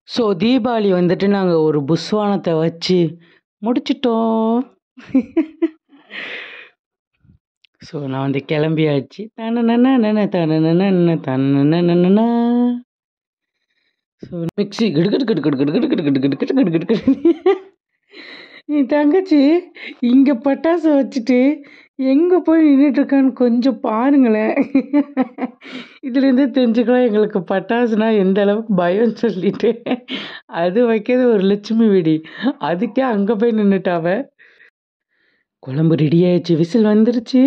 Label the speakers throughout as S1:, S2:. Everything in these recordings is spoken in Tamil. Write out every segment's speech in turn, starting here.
S1: ஸோ தீபாவளி வந்துட்டு நாங்கள் ஒரு புஸ்வானத்தை வச்சு முடிச்சிட்டோம் ஸோ நான் வந்து கிளம்பியாச்சு தனனன தனனன தனனன ஸோ மிக்ஸி கிடு கிடு கிடு கிடு கிடு கிடு கிடு கிடு கிடு கிடு கிடு கிடு கிடு என் தங்கச்சி இங்கே பட்டாசு வச்சுட்டு எங்கே போய் நின்றுட்டுருக்கான்னு கொஞ்சம் பாருங்களேன் இதுலேருந்து தெரிஞ்சுக்கலாம் எங்களுக்கு பட்டாசுனா எந்த அளவுக்கு பயம்னு சொல்லிட்டு அது வைக்கிறது ஒரு லட்சுமி வெடி அதுக்கே அங்கே போய் நின்றுட்டாவ குழம்பு ரெடி ஆயிடுச்சு விசில் வந்துருச்சு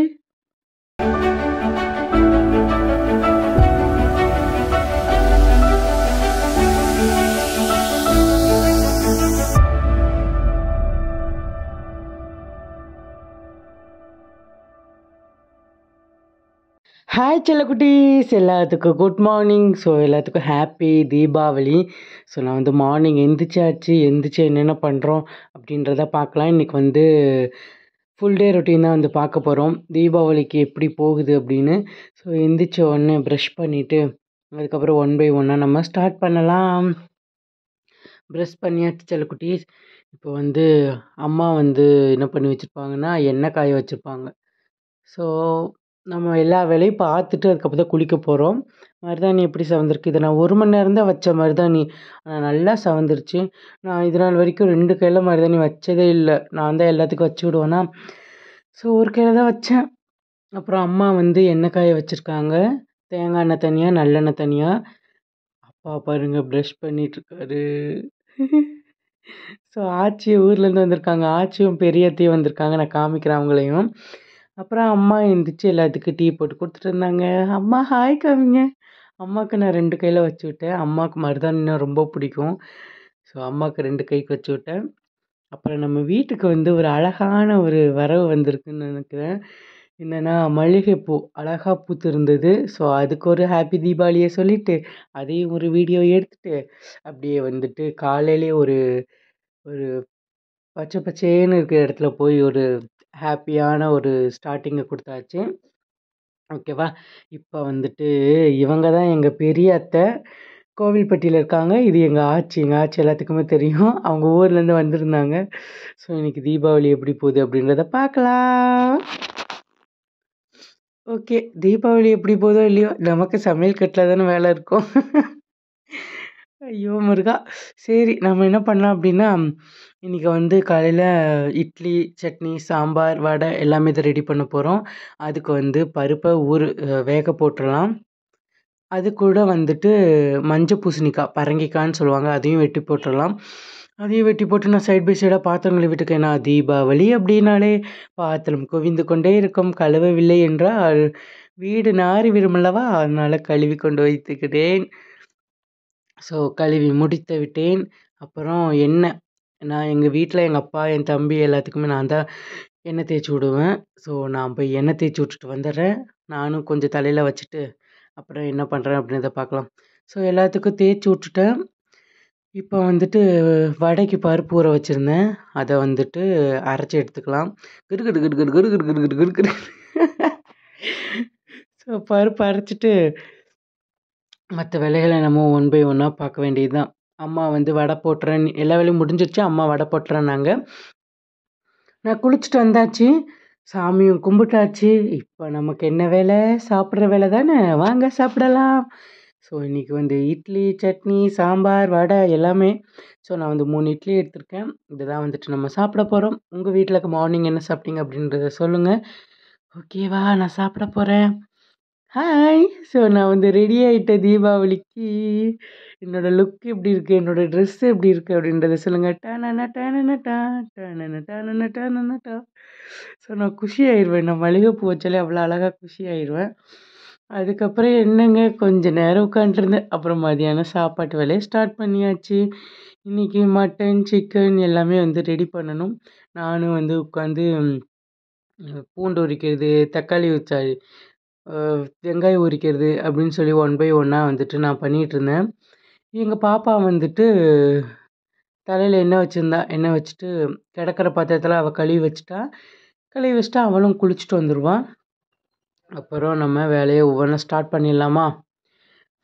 S1: ஹாய் செல்லக்குட்டீஸ் எல்லாத்துக்கும் குட் மார்னிங் ஸோ எல்லாத்துக்கும் ஹாப்பி தீபாவளி ஸோ நான் வந்து மார்னிங் எந்திரிச்சாச்சு எந்திரிச்சு என்னென்ன பண்ணுறோம் அப்படின்றத பார்க்கலாம் இன்றைக்கி வந்து ஃபுல் டே ரொட்டீன் தான் வந்து பார்க்க போகிறோம் தீபாவளிக்கு எப்படி போகுது அப்படின்னு ஸோ எந்திரிச்ச உடனே ப்ரஷ் பண்ணிவிட்டு அதுக்கப்புறம் ஒன் பை ஒன்னாக நம்ம ஸ்டார்ட் பண்ணலாம் ப்ரஷ் பண்ணியாச்சு செல்லக்குட்டீஸ் இப்போ வந்து அம்மா வந்து என்ன பண்ணி வச்சுருப்பாங்கன்னா எண்ணெய் காய வச்சுருப்பாங்க ஸோ நம்ம எல்லா வேலையும் பார்த்துட்டு அதுக்கப்புறம் தான் குளிக்க போகிறோம் மருதாணி எப்படி சவந்திருக்கு இதை நான் ஒரு மணி நேரம் தான் வச்ச மருதாணி ஆனால் நல்லா சவந்துருச்சு நான் இது நாள் வரைக்கும் ரெண்டு கையில் மருதாணி வச்சதே இல்லை நான் தான் எல்லாத்துக்கும் வச்சு விடுவேன்னா ஸோ ஒரு கையில் தான் வச்சேன் அப்புறம் அம்மா வந்து எண்ணெய் காய வச்சுருக்காங்க தேங்காய் எண்ணெய் தனியாக நல்லெண்ணெய் தனியாக அப்பா பாருங்க ப்ரஷ் பண்ணிகிட்ருக்காரு ஸோ ஆச்சி ஊர்லேருந்து வந்திருக்காங்க ஆச்சியும் பெரியத்தையும் வந்திருக்காங்க நான் காமிக்கிறேன் அவங்களையும் அப்புறம் அம்மா எழுந்திரிச்சு எல்லாத்துக்கும் டீ போட்டு கொடுத்துட்டு இருந்தாங்க அம்மா ஹாய் காமிங்க அம்மாவுக்கு நான் ரெண்டு கையில் வச்சு விட்டேன் அம்மாவுக்கு மருதாணினா ரொம்ப பிடிக்கும் ஸோ அம்மாவுக்கு ரெண்டு கைக்கு வச்சு விட்டேன் அப்புறம் நம்ம வீட்டுக்கு வந்து ஒரு அழகான ஒரு வரவு வந்திருக்குன்னு நினைக்கிறேன் என்னென்னா மல்லிகைப்பூ அழகாக பூத்து இருந்தது ஸோ அதுக்கு ஒரு ஹாப்பி தீபாவளியை சொல்லிவிட்டு அதையும் ஒரு வீடியோ எடுத்துகிட்டு அப்படியே வந்துட்டு காலையிலே ஒரு ஒரு பச்சை பச்சேன்னு இருக்கிற இடத்துல போய் ஒரு ஹாப்பியான ஒரு ஸ்டார்டிங்கை கொடுத்தாச்சு ஓகேவா இப்போ வந்துட்டு இவங்க தான் எங்கள் பெரிய அத்தை கோவில்பட்டியில் இருக்காங்க இது எங்கள் ஆச்சி எங்கள் ஆச்சி எல்லாத்துக்குமே தெரியும் அவங்க ஊர்லேருந்து வந்திருந்தாங்க ஸோ இன்றைக்கி தீபாவளி எப்படி போகுது அப்படின்றத பார்க்கலாம் ஓகே தீபாவளி எப்படி போதோ இல்லையோ நமக்கு சமையல் கட்டில் தானே வேலை இருக்கும் ஐயோ முருகா சரி நம்ம என்ன பண்ணலாம் அப்படின்னா இன்றைக்கி வந்து காலையில் இட்லி சட்னி சாம்பார் வடை எல்லாமே இதை ரெடி பண்ண போகிறோம் அதுக்கு வந்து பருப்பை ஊறு வேக போட்டுடலாம் அது கூட வந்துட்டு மஞ்சள் பூசணிக்காய் பரங்கிக்காய்ன்னு சொல்லுவாங்க அதையும் வெட்டி போட்டுடலாம் அதையும் வெட்டி போட்டு நான் சைட் பை சைடாக பாத்திரம் கழுவிட்டுருக்கேன் ஏன்னா தீபாவளி அப்படின்னாலே பாத்திரம் குவிந்து கொண்டே இருக்கும் கழுவவில்லை என்றால் வீடு நாரி விரும்பலவா அதனால் கழுவி கொண்டு வைத்துக்கிறேன் ஸோ கழுவி முடித்து விட்டேன் அப்புறம் எண்ணெய் நான் எங்கள் வீட்டில் எங்கள் அப்பா என் தம்பி எல்லாத்துக்குமே நான் தான் எண்ணெய் தேய்ச்சி விடுவேன் ஸோ நான் போய் எண்ணெய் தேய்ச்சி விட்டுட்டு வந்துடுறேன் நானும் கொஞ்சம் தலையில் வச்சுட்டு அப்புறம் என்ன பண்ணுறேன் அப்படின்றத பார்க்கலாம் ஸோ எல்லாத்துக்கும் தேய்ச்சி விட்டுட்டேன் இப்போ வந்துட்டு வடைக்கு பருப்பு ஊற வச்சுருந்தேன் அதை வந்துட்டு அரைச்சி எடுத்துக்கலாம் கிடு கிடு கிடு கிடு கிடு கிடு கிடு கிடு கிடு ஸோ பருப்பு அரைச்சிட்டு மற்ற வேலைகளை நம்ம ஒன் பை ஒன்னாக பார்க்க வேண்டியது தான் அம்மா வந்து வடை போட்டுறேன் எல்லா வேலையும் முடிஞ்சிருச்சு அம்மா வடை போட்டுறேன்னாங்க நான் குளிச்சுட்டு வந்தாச்சு சாமியும் கும்பிட்டாச்சு இப்போ நமக்கு என்ன வேலை சாப்பிட்ற வேலை தானே வாங்க சாப்பிடலாம் ஸோ இன்றைக்கி வந்து இட்லி சட்னி சாம்பார் வடை எல்லாமே ஸோ நான் வந்து மூணு இட்லி எடுத்திருக்கேன் இதுதான் வந்துட்டு நம்ம சாப்பிட போகிறோம் உங்கள் வீட்டில் மார்னிங் என்ன சாப்பிட்டீங்க அப்படின்றத சொல்லுங்கள் ஓகேவா நான் சாப்பிட போகிறேன் ஹாய் ஸோ நான் வந்து ரெடி ஆகிட்டேன் தீபாவளிக்கு என்னோடய லுக் எப்படி இருக்குது என்னோடய ட்ரெஸ் எப்படி இருக்குது அப்படின்றத சொல்லுங்கள் டனன டனன டா டனன டனன டனன டா ஸோ நான் குஷி ஆயிடுவேன் நான் மல்லிகைப்பூ வச்சாலே அவ்வளோ அழகாக குஷி ஆயிடுவேன் அதுக்கப்புறம் என்னங்க கொஞ்ச நேரம் உட்காண்ட்ருந்தேன் அப்புறம் மதியானம் சாப்பாட்டு வேலையை ஸ்டார்ட் பண்ணியாச்சு இன்றைக்கி மட்டன் சிக்கன் எல்லாமே வந்து ரெடி பண்ணணும் நானும் வந்து உட்காந்து பூண்டு உரிக்கிறது தக்காளி சாரி வெங்காயம் உரிக்கிறது அப்படின்னு சொல்லி ஒன் பை ஒன்னாக வந்துட்டு நான் பண்ணிகிட்ருந்தேன் எங்கள் பாப்பா வந்துட்டு தலையில் எண்ணெய் வச்சுருந்தா எண்ணெய் வச்சுட்டு கிடக்கிற பாத்திரத்தில் அவள் கழுவி வச்சுட்டா கழுவி வச்சுட்டா அவளும் குளிச்சுட்டு வந்துடுவாள் அப்புறம் நம்ம வேலையை ஒவ்வொன்றா ஸ்டார்ட் பண்ணிடலாமா ஃபஸ்ட்டு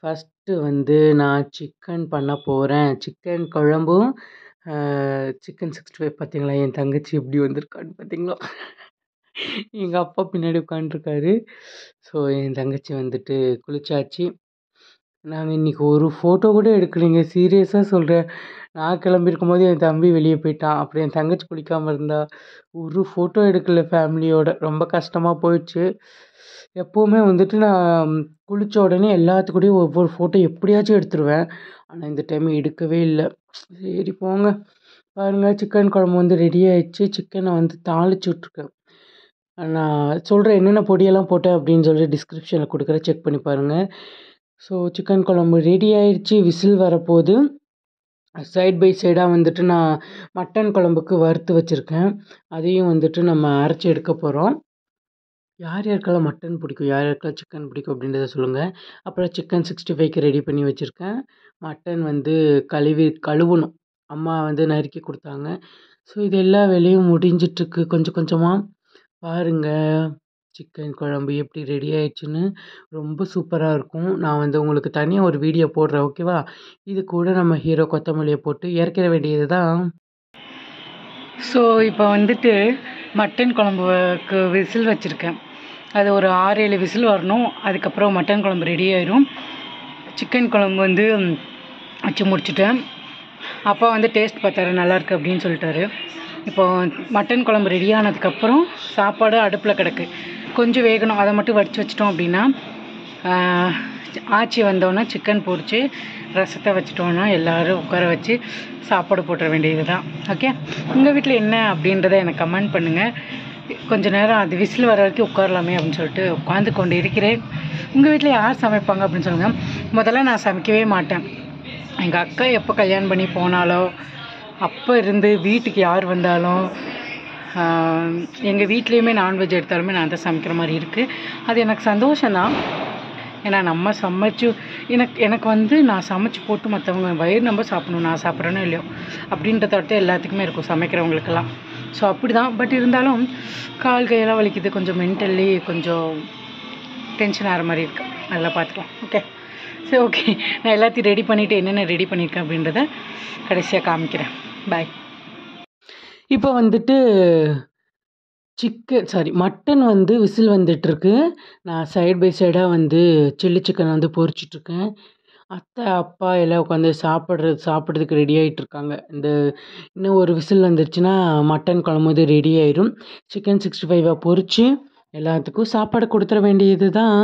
S1: ஃபஸ்ட்டு வந்து நான் சிக்கன் பண்ண போகிறேன் சிக்கன் குழம்பும் சிக்கன் சிக்ஸ்டி ஃபைவ் பார்த்தீங்களா என் தங்கச்சி எப்படி வந்திருக்கான்னு பார்த்தீங்களா எங்கள் அப்பா பின்னாடி உட்காண்ட்ருக்காரு ஸோ என் தங்கச்சி வந்துட்டு குளிச்சாச்சு நாங்கள் இன்றைக்கி ஒரு ஃபோட்டோ கூட எடுக்கலைங்க சீரியஸாக சொல்கிறேன் நான் கிளம்பியிருக்கும் போது என் தம்பி வெளியே போயிட்டான் அப்புறம் என் தங்கச்சி குளிக்காமல் இருந்தா ஒரு ஃபோட்டோ எடுக்கல ஃபேமிலியோட ரொம்ப கஷ்டமாக போயிடுச்சு எப்போவுமே வந்துட்டு நான் குளித்த உடனே எல்லாத்துக்கூடயும் ஒவ்வொரு ஃபோட்டோ எப்படியாச்சும் எடுத்துருவேன் ஆனால் இந்த டைம் எடுக்கவே இல்லை சரி போங்க பாருங்கள் சிக்கன் குழம்பு வந்து ரெடி ஆயிடுச்சு சிக்கனை வந்து தாளிச்சு விட்ருக்கேன் நான் சொல்கிறேன் என்னென்ன பொடியெல்லாம் போட்டேன் அப்படின்னு சொல்லி டிஸ்கிரிப்ஷனில் கொடுக்குறேன் செக் பண்ணி பாருங்கள் ஸோ சிக்கன் குழம்பு ரெடி ஆயிடுச்சு விசில் வரப்போகுது சைட் பை சைடாக வந்துட்டு நான் மட்டன் குழம்புக்கு வறுத்து வச்சுருக்கேன் அதையும் வந்துட்டு நம்ம அரைச்சி எடுக்க போகிறோம் யார் யாருக்கெல்லாம் மட்டன் பிடிக்கும் யார் யாருக்கெல்லாம் சிக்கன் பிடிக்கும் அப்படின்றத சொல்லுங்கள் அப்புறம் சிக்கன் சிக்ஸ்டி ஃபைவ்க்கு ரெடி பண்ணி வச்சுருக்கேன் மட்டன் வந்து கழுவி கழுவணும் அம்மா வந்து நறுக்கி கொடுத்தாங்க ஸோ இது எல்லா வேலையும் முடிஞ்சிட்ருக்கு கொஞ்சம் கொஞ்சமாக பாருங்கள் சிக்கன் குழம்பு எப்படி ரெடி ஆயிடுச்சுன்னு ரொம்ப சூப்பராக இருக்கும் நான் வந்து உங்களுக்கு தனியாக ஒரு வீடியோ போடுறேன் ஓகேவா இது கூட நம்ம ஹீரோ கொத்தமல்லியை போட்டு இறக்கிற வேண்டியது தான்
S2: ஸோ இப்போ வந்துட்டு மட்டன் குழம்புக்கு விசில் வச்சுருக்கேன் அது ஒரு ஆறு ஏழு விசில் வரணும் அதுக்கப்புறம் மட்டன் குழம்பு ரெடி ஆயிரும் சிக்கன் குழம்பு வந்து வச்சு முடிச்சிட்டேன் அப்பா வந்து டேஸ்ட் பார்த்தாரு நல்லாயிருக்கு அப்படின்னு சொல்லிட்டாரு இப்போ மட்டன் குழம்பு ரெடி ஆனதுக்கப்புறம் சாப்பாடு அடுப்பில் கிடக்கு கொஞ்சம் வேகணும் அதை மட்டும் வடித்து வச்சிட்டோம் அப்படின்னா ஆஹ், ஆச்சி வந்தோன்னே சிக்கன் பொரிச்சு ரசத்தை வச்சிட்டோன்னா எல்லோரும் உட்கார வச்சு சாப்பாடு போட்டுற வேண்டியது தான் ஓகே உங்கள் வீட்டில் என்ன அப்படின்றத எனக்கு கமெண்ட் பண்ணுங்கள் கொஞ்ச நேரம் அது விசில் வர வரைக்கும் உட்காரலாமே அப்படின்னு சொல்லிட்டு உட்காந்து கொண்டு இருக்கிறேன் உங்கள் வீட்டில் யார் சமைப்பாங்க அப்படின்னு சொல்லுங்கள் முதல்ல நான் சமைக்கவே மாட்டேன் எங்கள் அக்கா எப்போ கல்யாணம் பண்ணி போனாலோ அப்போ இருந்து வீட்டுக்கு யார் வந்தாலும் எங்கள் வீட்லேயுமே நான்வெஜ் எடுத்தாலுமே நான் தான் சமைக்கிற மாதிரி இருக்குது அது எனக்கு சந்தோஷம்தான் ஏன்னா நம்ம சமைச்சு எனக்கு எனக்கு வந்து நான் சமைச்சு போட்டு மற்றவங்க வயிறு நம்ம சாப்பிடணும் நான் சாப்பிட்றேனோ இல்லையோ அப்படின்ற தாட்டு எல்லாத்துக்குமே இருக்கும் சமைக்கிறவங்களுக்கெல்லாம் ஸோ அப்படி தான் பட் இருந்தாலும் கால் கையெல்லாம் வலிக்குது கொஞ்சம் மென்டலி கொஞ்சம் டென்ஷன் ஆகிற மாதிரி இருக்கு அதெல்லாம் பார்த்துக்கலாம் ஓகே சரி ஓகே நான் எல்லாத்தையும் ரெடி பண்ணிவிட்டு என்னென்ன ரெடி பண்ணியிருக்கேன் அப்படின்றத கடைசியாக காமிக்கிறேன் பாய்
S1: இப்போ வந்துட்டு சிக்கன் சாரி மட்டன் வந்து விசில் வந்துட்டுருக்கு நான் சைட் பை சைடாக வந்து சில்லி சிக்கன் வந்து பொரிச்சிட்ருக்கேன் அத்தை அப்பா எல்லாம் உட்காந்து சாப்பிட்றது சாப்பிட்றதுக்கு ரெடி ஆயிட்டு இருக்காங்க இந்த இன்னும் ஒரு விசில் வந்துருச்சுன்னா மட்டன் குழம்பு வந்து ரெடி ஆயிரும் சிக்கன் சிக்ஸ்டி ஃபைவை பொரிச்சு எல்லாத்துக்கும் சாப்பாடு கொடுத்துட வேண்டியது தான்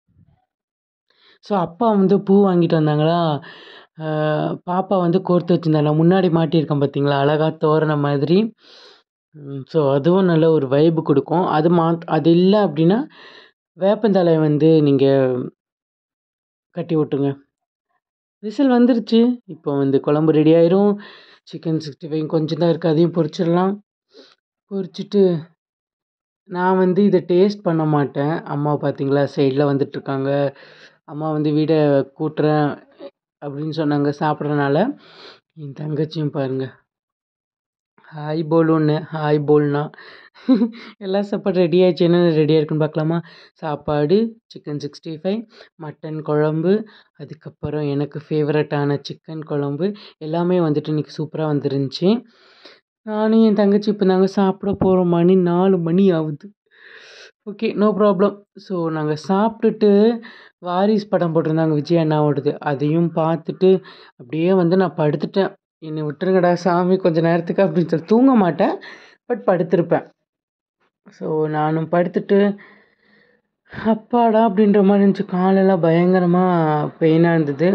S1: ஸோ அப்பா வந்து பூ வாங்கிட்டு வந்தாங்களா ஆஹ் பாப்பா வந்து கோர்த்து வச்சுருந்தாங்க முன்னாடி மாட்டியிருக்கேன் பார்த்தீங்களா அழகா தோரணம் மாதிரி ஸோ அதுவும் நல்ல ஒரு வைப்பு கொடுக்கும் அது மா அது இல்லை அப்படின்னா வேப்பந்தழை வந்து நீங்கள் கட்டி விட்டுருங்க விசில் வந்துருச்சு இப்போ வந்து குழம்பு ரெடி ஆயிரும் சிக்கன் சிக்ஸ்டி ஃபைவ் கொஞ்சம் தான் இருக்குது அதையும் பொரிச்சிடலாம் பொரிச்சிட்டு நான் வந்து இதை டேஸ்ட் பண்ண மாட்டேன் அம்மா பார்த்தீங்களா சைடில் வந்துட்டுருக்காங்க அம்மா வந்து வீடை கூட்டுறேன் அப்படின்னு சொன்னாங்க சாப்பிட்றனால என் தங்கச்சியும் பாருங்கள் ஹாய் போலுன்னு ஹாய் போல்னா எல்லா சாப்பாடு ரெடி ஆயிடுச்சு என்னென்ன ரெடியாக இருக்குன்னு பார்க்கலாமா சாப்பாடு சிக்கன் சிக்ஸ்டி ஃபைவ் மட்டன் குழம்பு அதுக்கப்புறம் எனக்கு ஃபேவரட்டான சிக்கன் குழம்பு எல்லாமே வந்துட்டு இன்றைக்கி சூப்பராக வந்துருந்துச்சு நானும் என் தங்கச்சி இப்போ நாங்கள் சாப்பிட போகிறோம் மணி நாலு மணி ஆகுது ஓகே நோ ப்ராப்ளம் ஸோ நாங்கள் சாப்பிட்டுட்டு வாரிஸ் படம் போட்டிருந்தாங்க விஜய் அண்ணாவோடது அதையும் பார்த்துட்டு அப்படியே வந்து நான் படுத்துட்டேன் என்னை விட்டுருங்கடா சாமி கொஞ்ச நேரத்துக்கு அப்படின்னு சொல்லி தூங்க மாட்டேன் பட் படுத்திருப்பேன் ஸோ நானும் படுத்துட்டு அப்பாடா அப்படின்ற மாதிரி இருந்துச்சு காலெல்லாம் பயங்கரமாக பெயினாக இருந்தது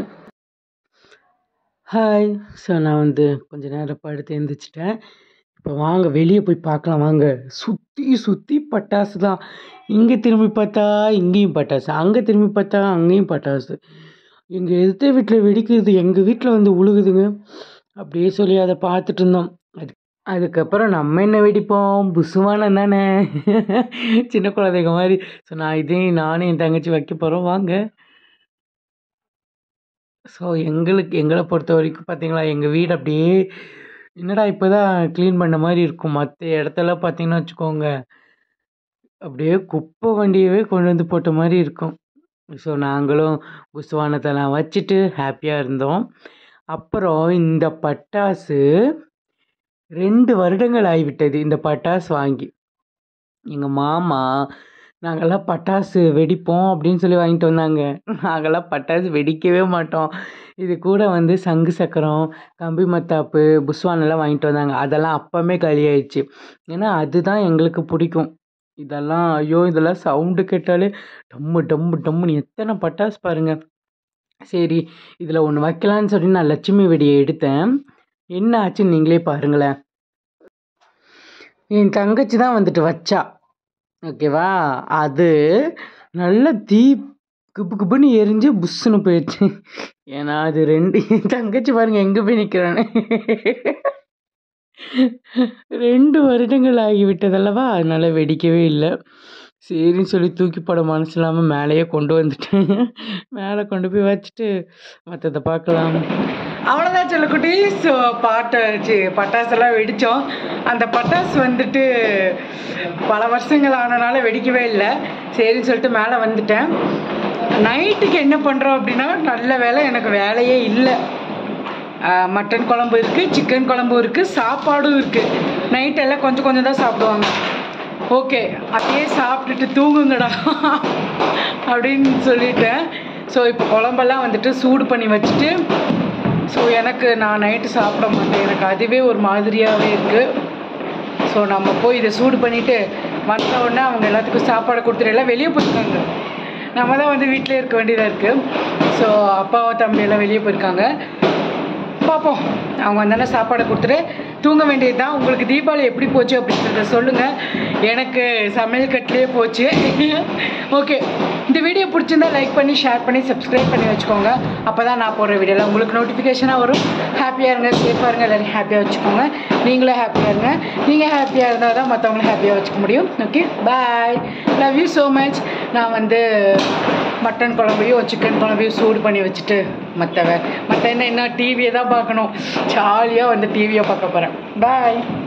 S1: ஹாய் ஸோ நான் வந்து கொஞ்ச நேரம் படுத்து எழுந்திரிச்சிட்டேன் இப்போ வாங்க வெளியே போய் பார்க்கலாம் வாங்க சுற்றி சுற்றி பட்டாசு தான் இங்கே திரும்பி பார்த்தா இங்கேயும் பட்டாசு அங்கே திரும்பி பார்த்தா அங்கேயும் பட்டாசு எங்கள் எதிர்த்த வீட்டில் வெடிக்கிறது எங்கள் வீட்டில் வந்து உழுகுதுங்க அப்படியே சொல்லி அதை பார்த்துட்டு இருந்தோம் அது அதுக்கப்புறம் நம்ம என்ன வெடிப்போம் புசுவானம் தானே சின்ன குழந்தைங்க மாதிரி ஸோ நான் இதையும் நானும் என் தங்கச்சி வைக்க போகிறோம் வாங்க ஸோ எங்களுக்கு எங்களை பொறுத்த வரைக்கும் பார்த்தீங்களா எங்கள் வீடு அப்படியே என்னடா இப்போ தான் க்ளீன் பண்ண மாதிரி இருக்கும் மற்ற இடத்துல பார்த்தீங்கன்னா வச்சுக்கோங்க அப்படியே குப்பை வண்டியவே கொண்டு வந்து போட்ட மாதிரி இருக்கும் ஸோ நாங்களும் புஸ்வானத்தெல்லாம் வச்சுட்டு ஹாப்பியாக இருந்தோம் அப்புறம் இந்த பட்டாசு ரெண்டு வருடங்கள் ஆகிவிட்டது இந்த பட்டாசு வாங்கி எங்கள் மாமா நாங்கள்லாம் பட்டாசு வெடிப்போம் அப்படின்னு சொல்லி வாங்கிட்டு வந்தாங்க நாங்கள்லாம் பட்டாசு வெடிக்கவே மாட்டோம் இது கூட வந்து சங்கு சக்கரம் கம்பி மத்தாப்பு புஸ்வானெல்லாம் வாங்கிட்டு வந்தாங்க அதெல்லாம் அப்போவே காலியாயிடுச்சு ஏன்னா அதுதான் எங்களுக்கு பிடிக்கும் இதெல்லாம் ஐயோ இதெல்லாம் சவுண்டு கேட்டாலே டம்மு டம்மு டம்முன்னு எத்தனை பட்டாசு பாருங்கள் சரி இதில் ஒன்று வைக்கலான்னு சொல்லி நான் லட்சுமி வெடியை எடுத்தேன் என்ன ஆச்சுன்னு நீங்களே பாருங்களேன் என் தங்கச்சி தான் வந்துட்டு வச்சா ஓகேவா அது நல்ல தீ குப்பு குப்புன்னு எரிஞ்சு புஷ்ஷுன்னு போயிடுச்சு ஏன்னா அது ரெண்டு என் தங்கச்சி பாருங்க எங்கே போய் நிற்கிறான்னு ரெண்டு வருடங்கள் ஆகிவிட்டதல்லவா அதனால வெடிக்கவே இல்லை சரின்னு சொல்லி தூக்கி போட மனசு இல்லாமல் மேலேயே கொண்டு வந்துட்டேன் மேலே கொண்டு போய் வச்சுட்டு மற்றதை பார்க்கலாம் அவ்வளோதான் சொல்லக்குட்டி ஸோ பாட்டை சி பட்டாசெல்லாம் வெடித்தோம் அந்த பட்டாசு வந்துட்டு பல வருஷங்கள் ஆனனால வெடிக்கவே இல்லை சரின்னு சொல்லிட்டு மேலே வந்துட்டேன் நைட்டுக்கு என்ன பண்ணுறோம் அப்படின்னா நல்ல வேலை எனக்கு வேலையே இல்லை ஆஹ் மட்டன் குழம்பு இருக்குது சிக்கன் குழம்பு இருக்குது சாப்பாடும் இருக்குது நைட்டெல்லாம் கொஞ்சம் கொஞ்சம் தான் சாப்பிடுவாங்க ஓகே அப்படியே சாப்பிட்டுட்டு தூங்குங்கடா அப்படின்னு சொல்லிட்டேன் ஸோ இப்போ குழம்பெல்லாம் வந்துட்டு சூடு பண்ணி வச்சுட்டு ஸோ எனக்கு நான் நைட்டு சாப்பிட மாட்டேன் எனக்கு அதுவே ஒரு மாதிரியாகவே இருக்குது ஸோ நம்ம போய் இதை சூடு பண்ணிவிட்டு வந்த உடனே அவங்க எல்லாத்துக்கும் சாப்பாடு கொடுத்துட்டு எல்லாம் வெளியே போயிருக்காங்க நம்ம தான் வந்து வீட்டிலே இருக்க வேண்டியதாக இருக்குது ஸோ அப்பாவும் தம்பி எல்லாம் வெளியே போயிருக்காங்க பார்ப்போம் அவங்க வந்தானே சாப்பாடை கொடுத்துட்டு தூங்க வேண்டியது தான் உங்களுக்கு தீபாவளி எப்படி போச்சு அப்படின்றத சொல்லுங்கள் எனக்கு சமையல் கட்டிலே போச்சு ஓகே இந்த வீடியோ பிடிச்சிருந்தா லைக் பண்ணி ஷேர் பண்ணி சப்ஸ்கிரைப் பண்ணி வச்சுக்கோங்க அப்போ தான் நான் போடுற வீடியோவில் உங்களுக்கு நோட்டிஃபிகேஷனாக வரும் ஹாப்பியாக இருங்க சேஃபாக இருங்க எல்லோரும் ஹாப்பியாக வச்சுக்கோங்க நீங்களும் ஹாப்பியாக இருங்க நீங்கள் ஹாப்பியாக இருந்தால் தான் மற்றவங்களும் ஹாப்பியாக வச்சுக்க முடியும் okay bye love you so much நான் வந்து மட்டன் குழம்பையும் சிக்கன் குழம்பையும் சூடு பண்ணி வச்சுட்டு மற்ற மற்ற என்ன என்ன டிவியை தான் பார்க்கணும் ஜாலியாக வந்து டிவியை பார்க்க போகிறேன் பாய்